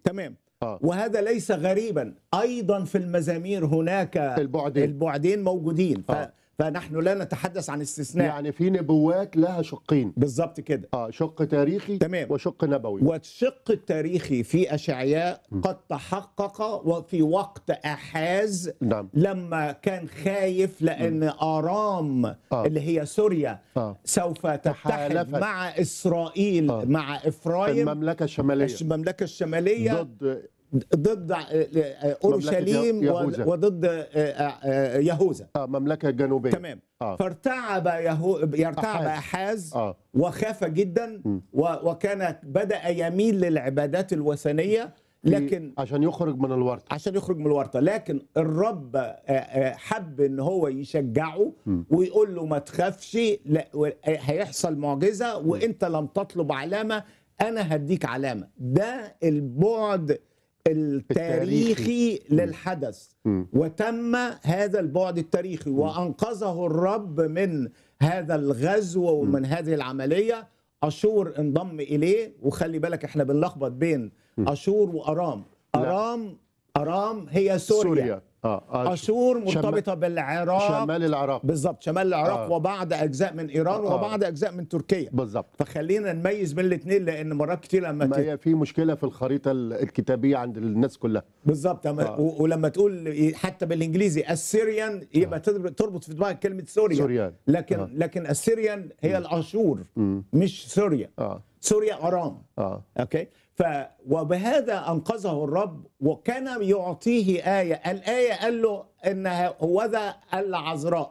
تمام آه. وهذا ليس غريبا ايضا في المزامير هناك البعدين. البعدين موجودين ف... آه. فنحن لا نتحدث عن استثناء يعني في نبوات لها شقين بالظبط كده اه شق تاريخي تمام. وشق نبوي والشق التاريخي في اشعياء قد تحقق وفي وقت احاز نعم لما كان خايف لان ارام آه. اللي هي سوريا آه. سوف تتحد تحالفت. مع اسرائيل آه. مع افرايم المملكة الشمالية المملكه الشماليه ضد ضد اورشليم يهوذا. وضد آه، آه، يهوذا آه مملكة جنوبية تمام آه. فارتعب يهو... يرتعب أحاز. احاز اه وخاف جدا و... وكان بدا يميل للعبادات الوثنيه لكن عشان يخرج من الورطة عشان يخرج من الورطه لكن الرب آه، آه، حب ان هو يشجعه ويقول له ما تخافش لا و- آه، هيحصل معجزه وانت لم تطلب علامه انا هديك علامه ده البعد التاريخي للحدث مم. وتم هذا البعد التاريخي وانقذه الرب من هذا الغزو ومن هذه العمليه اشور انضم اليه وخلي بالك احنا بنلخبط بين اشور وارام لا. ارام ارام هي سوريا, سوريا اه, آه. اشور شمال- مرتبطه بالعراق شمال العراق بالظبط شمال العراق آه. وبعض اجزاء من ايران آه. وبعض اجزاء من تركيا بالظبط فخلينا نميز بين الاثنين لان مرات كتير لما ما ت- هي في مشكلة في الخريطة الكتابية عند الناس كلها بالظبط لما- آه. و- ولما تقول حتى بالانجليزي السيريان يبقى تضرب- تربط في دماغك كلمه سوريا سوريان لكن آه. لكن السيريان هي الاشور مم. مش سوريا اه سوريا ارام اه اوكي ف وبهذا انقذه الرب وكان يعطيه ايه الايه قال له انها هوذا العذراء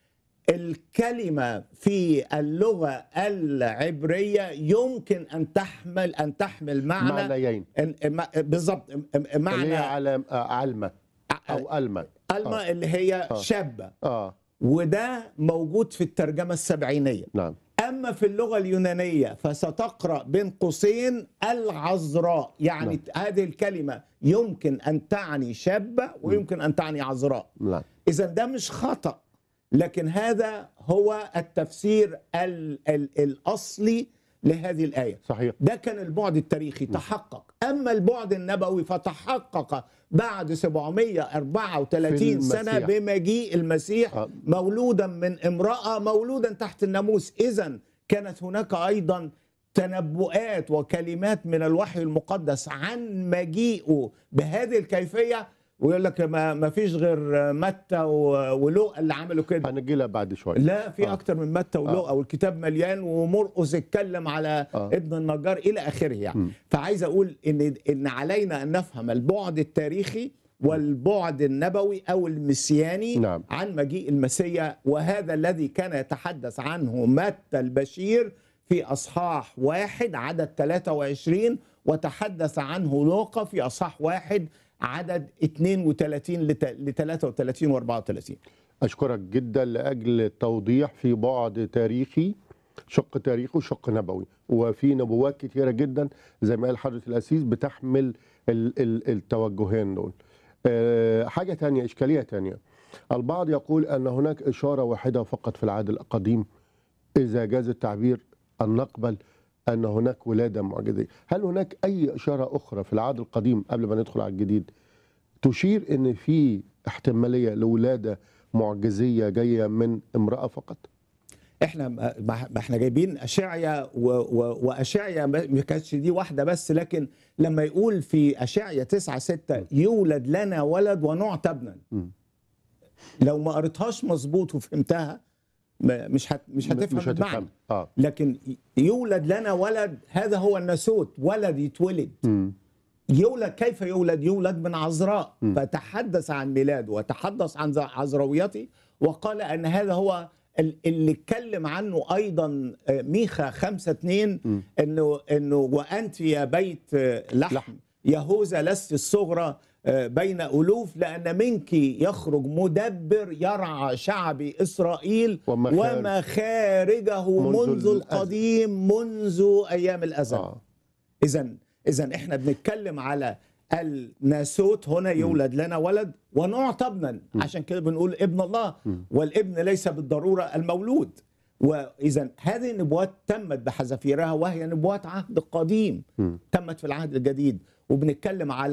الكلمه في اللغه العبريه يمكن ان تحمل ان تحمل معنى معنيين إن- ما- بالظبط اللي هي معنى علم آه علمة او ألمة الما اللي هي شابه اه وده موجود في الترجمه السبعينيه نعم اما في اللغه اليونانيه فستقرا بين قوسين العذراء يعني نعم. هذه الكلمه يمكن ان تعني شابه ويمكن ان تعني عذراء نعم اذا ده مش خطا لكن هذا هو التفسير ال ال الاصلي لهذه الايه صحيح ده كان البعد التاريخي تحقق اما البعد النبوي فتحقق بعد 734 في سنه المسيح. بمجيء المسيح آه. مولودا من امراه مولودا تحت الناموس اذا كانت هناك ايضا تنبؤات وكلمات من الوحي المقدس عن مجيئه بهذه الكيفيه ويقول لك ما ما فيش غير متى و- ولوقا اللي عملوا كده هنجي لها بعد شوية لا في آه. اكتر من متى ولوقا والكتاب مليان ومرقس اتكلم على آه. ابن النجار الى اخره يعني م. فعايز اقول ان ان علينا ان نفهم البعد التاريخي والبعد النبوي او المسياني نعم. عن مجيء المسيا وهذا الذي كان يتحدث عنه متى البشير في اصحاح واحد عدد 23 وتحدث عنه لوقا في اصحاح واحد عدد 32 ل 33 و 34 أشكرك جدا لأجل التوضيح في بعد تاريخي شق تاريخي وشق نبوي وفي نبوات كتيرة جدا زي ما قال حضرة الأسيس بتحمل ال ال التوجهين دول أه حاجة تانية إشكالية تانية البعض يقول أن هناك إشارة واحدة فقط في العهد القديم إذا جاز التعبير أن نقبل أن هناك ولادة معجزية هل هناك أي إشارة أخرى في العهد القديم قبل ما ندخل على الجديد تشير ان في احتماليه لولاده معجزيه جايه من امراه فقط احنا ما ما احنا جايبين اشعيا و- و- واشعيا ما ما كانتش دي واحده بس لكن لما يقول في اشعيا 9 6 يولد لنا ولد ونعطى ابنا مم. لو ما قريتهاش مظبوط وفهمتها ما- مش هت مش هتفهم مش المعنى هتفهم اه لكن يولد لنا ولد هذا هو الناسوت ولد يتولد مم. يولد كيف يولد يولد من عذراء فتحدث عن ميلاده وتحدث عن عذراويته وقال ان هذا هو ال- اللي اتكلم عنه ايضا آه، ميخا خمسة اتنين انه انه وانت يا بيت آه، لحم, لحم. يهوذا لست الصغرى آه، بين الوف لان منك يخرج مدبر يرعى شعب اسرائيل ومخارج- ومخارجه منذ منذ الأزل. القديم منذ ايام الازل اه اذا اذا احنا بنتكلم على الناسوت هنا يولد لنا ولد ونعطى ابنا عشان كده بنقول ابن الله والابن ليس بالضروره المولود واذا هذه النبوات تمت بحذافيرها وهي نبوات عهد قديم مم. تمت في العهد الجديد وبنتكلم على